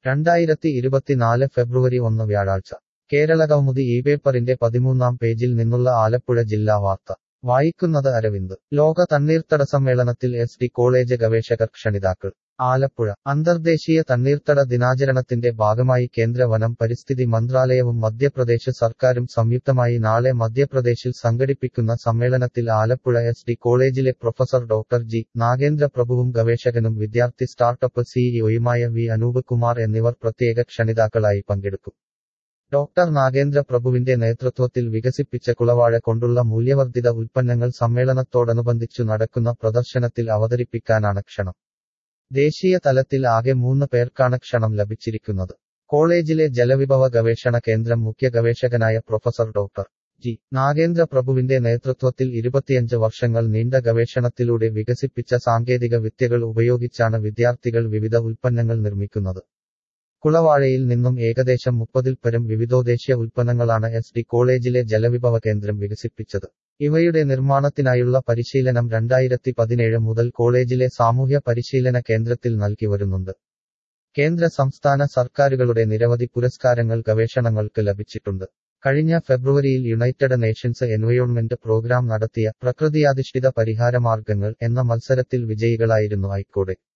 രണ്ടായിരത്തി ഇരുപത്തിനാല് ഫെബ്രുവരി ഒന്ന് വ്യാഴാഴ്ച കേരളകൗമുദി ഈ പേപ്പറിന്റെ പതിമൂന്നാം പേജിൽ നിന്നുള്ള ആലപ്പുഴ ജില്ലാ വാർത്ത വായിക്കുന്നത് അരവിന്ദ് ലോക തണ്ണീർത്തട സമ്മേളനത്തിൽ എസ് ഡി കോളേജ് ഗവേഷകർ ക്ഷണിതാക്കൾ ആലപ്പുഴ അന്തർദേശീയ തണ്ണീർത്തട ദിനാചരണത്തിന്റെ ഭാഗമായി കേന്ദ്ര വനം പരിസ്ഥിതി മന്ത്രാലയവും മധ്യപ്രദേശ് സർക്കാരും സംയുക്തമായി നാളെ മധ്യപ്രദേശിൽ സംഘടിപ്പിക്കുന്ന സമ്മേളനത്തിൽ ആലപ്പുഴ എസ് ഡി കോളേജിലെ പ്രൊഫസർ ഡോക്ടർ ജി നാഗേന്ദ്ര പ്രഭുവും ഗവേഷകനും വിദ്യാർത്ഥി സ്റ്റാർട്ടപ്പ് സിഇഒയുമായ വി അനൂപ് കുമാർ എന്നിവർ പ്രത്യേക ക്ഷണിതാക്കളായി പങ്കെടുക്കും ഡോക്ടർ നാഗേന്ദ്ര പ്രഭുവിന്റെ നേതൃത്വത്തിൽ വികസിപ്പിച്ച കുളവാഴ കൊണ്ടുള്ള മൂല്യവർദ്ധിത ഉൽപ്പന്നങ്ങൾ സമ്മേളനത്തോടനുബന്ധിച്ചു നടക്കുന്ന പ്രദർശനത്തിൽ അവതരിപ്പിക്കാനാണ് ക്ഷണം ദേശീയ തലത്തിൽ ആകെ മൂന്ന് പേർക്കാണ് ക്ഷണം ലഭിച്ചിരിക്കുന്നത് കോളേജിലെ ജലവിഭവ ഗവേഷണ കേന്ദ്രം മുഖ്യ ഗവേഷകനായ പ്രൊഫസർ ഡോക്ടർ ജി നാഗേന്ദ്ര പ്രഭുവിന്റെ നേതൃത്വത്തിൽ ഇരുപത്തിയഞ്ച് വർഷങ്ങൾ നീണ്ട ഗവേഷണത്തിലൂടെ വികസിപ്പിച്ച സാങ്കേതിക വിദ്യകൾ ഉപയോഗിച്ചാണ് വിദ്യാർത്ഥികൾ വിവിധ ഉൽപ്പന്നങ്ങൾ നിർമ്മിക്കുന്നത് കുളവാഴയിൽ നിന്നും ഏകദേശം മുപ്പതിൽ പരം വിവിധോദ്ദേശ്യ ഉൽപ്പന്നങ്ങളാണ് എസ് ഡി കോളേജിലെ ജലവിഭവ കേന്ദ്രം വികസിപ്പിച്ചത് ഇവയുടെ നിർമ്മാണത്തിനായുള്ള പരിശീലനം രണ്ടായിരത്തി പതിനേഴ് മുതൽ കോളേജിലെ സാമൂഹ്യ പരിശീലന കേന്ദ്രത്തിൽ നൽകി വരുന്നുണ്ട് കേന്ദ്ര സംസ്ഥാന സർക്കാരുകളുടെ നിരവധി പുരസ്കാരങ്ങൾ ഗവേഷണങ്ങൾക്ക് ലഭിച്ചിട്ടുണ്ട് കഴിഞ്ഞ ഫെബ്രുവരിയിൽ യുണൈറ്റഡ് നേഷൻസ് എൻവയോൺമെന്റ് പ്രോഗ്രാം നടത്തിയ പ്രകൃതിയാധിഷ്ഠിത പരിഹാരമാർഗങ്ങൾ എന്ന മത്സരത്തിൽ വിജയികളായിരുന്നു ഐക്കോടെ